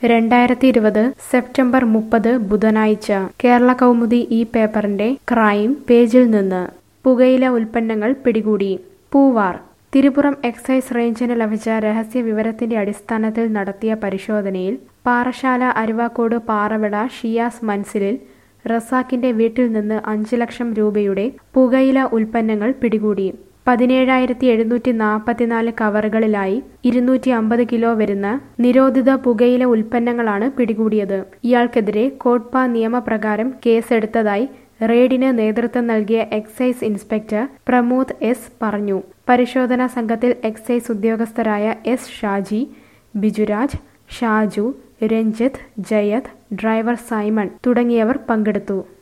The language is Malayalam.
രണ്ടായിരത്തി ഇരുപത് സെപ്റ്റംബർ മുപ്പത് ബുധനാഴ്ച കേരള കൗമുദി ഈ പേപ്പറിന്റെ ക്രൈം പേജിൽ നിന്ന് പുകയില ഉൽപ്പന്നങ്ങൾ പിടികൂടി പൂവാർ തിരുപുറം എക്സൈസ് റേഞ്ചിന് ലഭിച്ച രഹസ്യ വിവരത്തിന്റെ അടിസ്ഥാനത്തിൽ നടത്തിയ പരിശോധനയിൽ പാറശാല അരുവാക്കോട് പാറവിള ഷിയാസ് മൻസിലിൽ റസാക്കിന്റെ വീട്ടിൽ നിന്ന് അഞ്ച് ലക്ഷം രൂപയുടെ പുകയില ഉൽപ്പന്നങ്ങൾ പിടികൂടി പതിനേഴായിരത്തി എഴുന്നൂറ്റി നാൽപ്പത്തിനാല് കവറുകളിലായി ഇരുന്നൂറ്റി അമ്പത് കിലോ വരുന്ന നിരോധിത പുകയില ഉൽപ്പന്നങ്ങളാണ് പിടികൂടിയത് ഇയാൾക്കെതിരെ കോട്ട്പ നിയമപ്രകാരം കേസെടുത്തതായി റെയ്ഡിന് നേതൃത്വം നൽകിയ എക്സൈസ് ഇൻസ്പെക്ടർ പ്രമോദ് എസ് പറഞ്ഞു പരിശോധനാ സംഘത്തിൽ എക്സൈസ് ഉദ്യോഗസ്ഥരായ S Shaji Bijuraj Shaju Ranjith Jayath driver Simon തുടങ്ങിയവർ പങ്കെടുത്തു